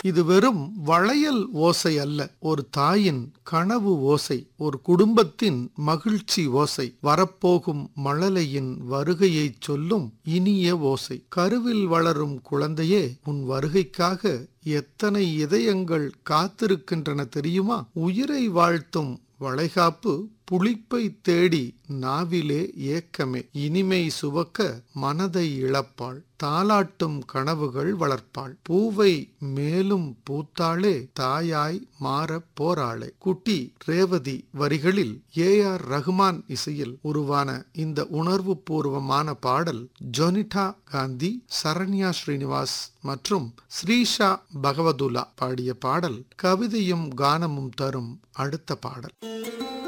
இது வெறும் வளையல் ஓசை அல்ல ஒரு தாயின் கனவு ஓசை ஒரு குடும்பத்தின் மகிழ்ச்சி ஓசை வரப்போகும் மழலையின் வருகையைச் சொல்லும் இனிய ஓசை கருவில் வளரும் குழந்தையே உன் வருகைக்காக எத்தனை இதயங்கள் காத்திருக்கின்றன தெரியுமா உயிரை வாழ்த்தும் வளைகாப்பு புளிப்பை தேடி நாவிலே ஏக்கமே இனிமை சுவக்க மனதை இழப்பாள் தாலாட்டும் கனவுகள் வளர்ப்பாள் பூவை மேலும் பூத்தாளே தாயாய் மாறப் போராளே குட்டி ரேவதி வரிகளில் ஏ ஆர் ரகுமான் இசையில் உருவான இந்த உணர்வு பூர்வமான பாடல் ஜொனிட்டா காந்தி சரண்யா ஸ்ரீனிவாஸ் மற்றும் ஸ்ரீஷா பகவதுல்லா பாடிய பாடல் கவிதையும் கானமும் தரும் அடுத்த பாடல்